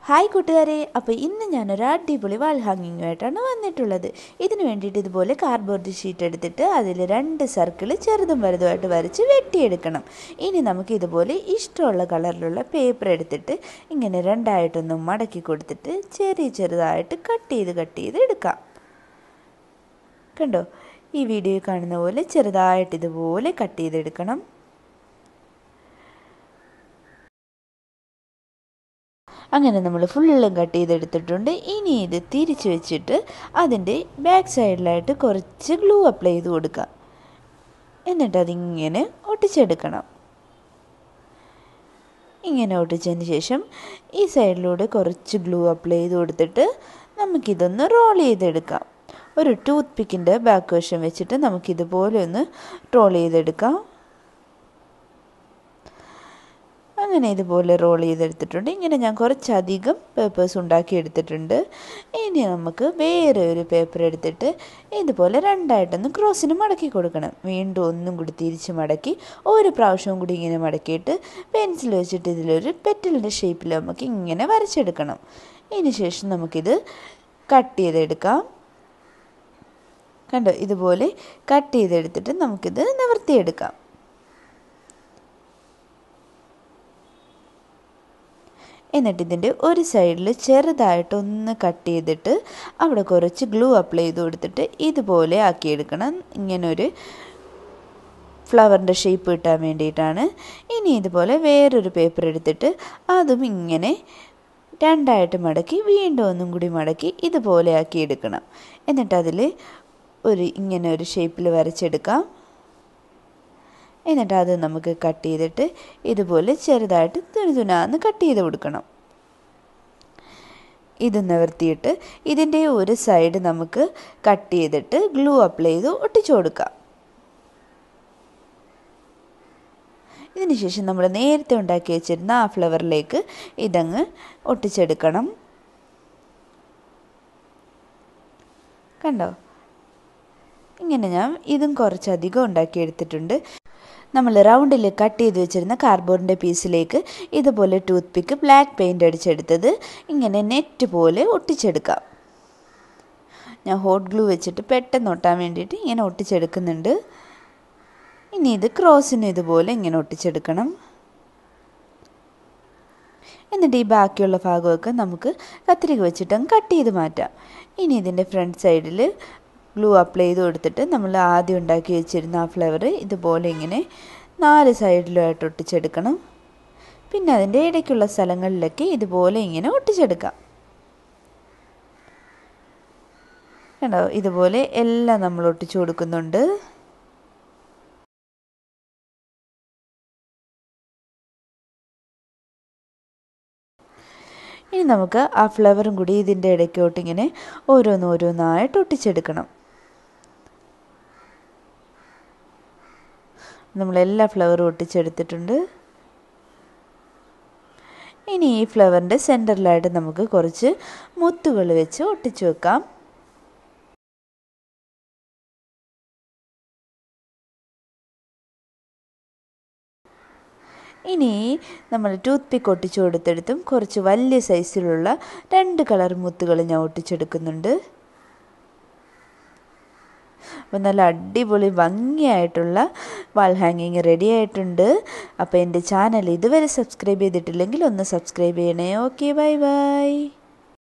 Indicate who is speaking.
Speaker 1: hi കൂട്ടുകാരെ അപ്പോൾ ഇന്ന് ഞാനൊരു അടിപൊളി വാൾ ഹാങ്ങിങ്ങുമായിട്ടാണ് വന്നിട്ടുള്ളത് ഇതിന് വേണ്ടിയിട്ട് ഇതുപോലെ കാർഡ്ബോർഡ് ഷീറ്റ് എടുത്തിട്ട് അതിൽ രണ്ട് സർക്കിൾ ചെറുതും വലുതുമായിട്ട് വരച്ച് വെട്ടിയെടുക്കണം ഇനി നമുക്ക് ഇതുപോലെ ഇഷ്ടമുള്ള കളറിലുള്ള പേപ്പർ എടുത്തിട്ട് ഇങ്ങനെ രണ്ടായിട്ടൊന്ന് മടക്കി കൊടുത്തിട്ട് ചെറിയ ചെറുതായിട്ട് കട്ട് ചെയ്ത് കട്ട് ചെയ്ത് എടുക്കാം കണ്ടോ ഈ വീഡിയോ കാണുന്ന പോലെ ചെറുതായിട്ട് ഇതുപോലെ കട്ട് ചെയ്തെടുക്കണം അങ്ങനെ നമ്മൾ ഫുള്ളും കട്ട് ചെയ്തെടുത്തിട്ടുണ്ട് ഇനി ഇത് തിരിച്ച് വെച്ചിട്ട് അതിൻ്റെ ബാക്ക് സൈഡിലായിട്ട് കുറച്ച് ഗ്ലൂ അപ്ലൈ ചെയ്ത് കൊടുക്കുക എന്നിട്ട് അതിങ്ങനെ ഒട്ടിച്ചെടുക്കണം ഇങ്ങനെ ഒട്ടിച്ചതിന് ശേഷം ഈ സൈഡിലൂടെ കുറച്ച് ഗ്ലൂ അപ്ലൈ ചെയ്ത് കൊടുത്തിട്ട് നമുക്കിതൊന്ന് റോൾ ചെയ്തെടുക്കാം ഒരു ടൂത്ത് പിക്കിൻ്റെ ബാക്ക് വശം വെച്ചിട്ട് നമുക്കിതുപോലെ ഒന്ന് റോൾ ചെയ്തെടുക്കാം അങ്ങനെ ഇതുപോലെ റോൾ ചെയ്തെടുത്തിട്ടുണ്ട് ഇങ്ങനെ ഞാൻ കുറച്ചധികം പേപ്പേഴ്സ് ഉണ്ടാക്കി എടുത്തിട്ടുണ്ട് ഇനി നമുക്ക് വേറെ ഒരു പേപ്പർ എടുത്തിട്ട് ഇതുപോലെ രണ്ടായിട്ടൊന്ന് ക്രോസിന് മടക്കി കൊടുക്കണം വീണ്ടും ഒന്നും കൂടി തിരിച്ച് മടക്കി ഒരു പ്രാവശ്യവും കൂടി ഇങ്ങനെ മടക്കിയിട്ട് പെൻസിൽ വെച്ചിട്ട് ഇതിലൊരു പെറ്റലിൻ്റെ ഷേപ്പിൽ നമുക്ക് ഇങ്ങനെ വരച്ചെടുക്കണം ഇതിന് ശേഷം നമുക്കിത് കട്ട് ചെയ്തെടുക്കാം കണ്ടോ ഇതുപോലെ കട്ട് ചെയ്തെടുത്തിട്ട് നമുക്കിത് നിവർത്തിയെടുക്കാം എന്നിട്ട് ഇതിൻ്റെ ഒരു സൈഡിൽ ചെറുതായിട്ടൊന്ന് കട്ട് ചെയ്തിട്ട് അവിടെ കുറച്ച് ഗ്ലൂ അപ്ലൈ ചെയ്ത് കൊടുത്തിട്ട് ഇതുപോലെ ആക്കിയെടുക്കണം ഇങ്ങനൊരു ഫ്ലവറിൻ്റെ ഷേപ്പ് കിട്ടാൻ വേണ്ടിയിട്ടാണ് ഇനി ഇതുപോലെ വേറൊരു പേപ്പർ എടുത്തിട്ട് അതും ഇങ്ങനെ രണ്ടായിട്ട് മടക്കി വീണ്ടും ഒന്നും കൂടി മടക്കി ഇതുപോലെ ആക്കി എടുക്കണം എന്നിട്ട് അതിൽ ഒരു ഇങ്ങനെ ഒരു ഷേപ്പിൽ വരച്ചെടുക്കാം എന്നിട്ട് അത് നമുക്ക് കട്ട് ചെയ്തിട്ട് ഇതുപോലെ ചെറുതായിട്ട് തുണി തുനാന്ന് കട്ട് ചെയ്ത് കൊടുക്കണം ഇത് നിവർത്തിയിട്ട് ഇതിൻ്റെ ഒരു സൈഡ് നമുക്ക് കട്ട് ചെയ്തിട്ട് ഗ്ലൂ അപ്ലൈ ചെയ്ത് ഒട്ടിച്ചു കൊടുക്കാം ഇതിന് ശേഷം നമ്മൾ നേരത്തെ ഉണ്ടാക്കി വെച്ചിരുന്ന ആ ഫ്ലവറിലേക്ക് ഇതങ്ങ് ഒട്ടിച്ചെടുക്കണം കണ്ടോ ഇങ്ങനെ ഞാൻ ഇതും കുറച്ചധികം ഉണ്ടാക്കിയെടുത്തിട്ടുണ്ട് നമ്മൾ റൗണ്ടിൽ കട്ട് ചെയ്ത് വെച്ചിരുന്ന കാർഡ്ബോർഡിൻ്റെ പീസിലേക്ക് ഇതുപോലെ ടൂത്ത് പിക്ക് ബ്ലാക്ക് പെയിൻ്റ് അടിച്ചെടുത്തത് ഇങ്ങനെ നെറ്റ് പോലെ ഒട്ടിച്ചെടുക്കാം ഞാൻ ഹോട്ട് ഗ്ലൂ വെച്ചിട്ട് പെട്ടെന്ന് ഒട്ടാൻ വേണ്ടിയിട്ട് ഇങ്ങനെ ഒട്ടിച്ചെടുക്കുന്നുണ്ട് ഇനി ഇത് ക്രോസിന് ഇതുപോലെ ഇങ്ങനെ ഒട്ടിച്ചെടുക്കണം എന്നിട്ട് ഈ ബാക്കിയുള്ള ഭാഗമൊക്കെ നമുക്ക് കത്തിരിക വെച്ചിട്ട് അങ്ങ് കട്ട് ചെയ്ത് മാറ്റാം ഇനി ഇതിൻ്റെ ഫ്രണ്ട് സൈഡിൽ ഗ്ലൂ അപ്ലൈ ചെയ്ത് കൊടുത്തിട്ട് നമ്മൾ ആദ്യം ഉണ്ടാക്കി വെച്ചിരുന്ന ആ ഫ്ലവർ ഇതുപോലെ ഇങ്ങനെ നാല് സൈഡിലുമായിട്ട് ഒട്ടിച്ചെടുക്കണം പിന്നെ അതിൻ്റെ ഇടയ്ക്കുള്ള സ്ഥലങ്ങളിലൊക്കെ ഇതുപോലെ ഇങ്ങനെ ഒട്ടിച്ചെടുക്കാം കണ്ടോ ഇതുപോലെ എല്ലാം നമ്മൾ ഒട്ടിച്ചു കൊടുക്കുന്നുണ്ട് ഇനി നമുക്ക് ആ ഫ്ലവറും കൂടി ഇതിൻ്റെ ഇടയ്ക്കോട്ട് ഇങ്ങനെ ഓരോന്നോരോന്നായിട്ട് ഒട്ടിച്ചെടുക്കണം നമ്മളെല്ലാ ഫ്ലവറും ഒട്ടിച്ചെടുത്തിട്ടുണ്ട് ഇനി ഈ ഫ്ലവറിൻ്റെ സെൻറ്ററിലായിട്ട് നമുക്ക് കുറച്ച് മുത്തുകൾ വെച്ച് ഒട്ടിച്ചു വെക്കാം ഇനി നമ്മൾ ടൂത്ത് പിക്ക് ഒട്ടിച്ചു കൊടുത്തെടുത്തും കുറച്ച് വലിയ സൈസിലുള്ള രണ്ട് കളർ മുത്തുകൾ ഞാൻ ഒട്ടിച്ചെടുക്കുന്നുണ്ട് അപ്പോൾ നല്ല അടിപൊളി ഭംഗിയായിട്ടുള്ള വാൾ ഹാങ്ങിങ് റെഡി ആയിട്ടുണ്ട് അപ്പോൾ എൻ്റെ ചാനൽ ഇതുവരെ സബ്സ്ക്രൈബ് ചെയ്തിട്ടില്ലെങ്കിൽ ഒന്ന് സബ്സ്ക്രൈബ് ചെയ്യണേ ഓക്കെ ബൈ ബൈ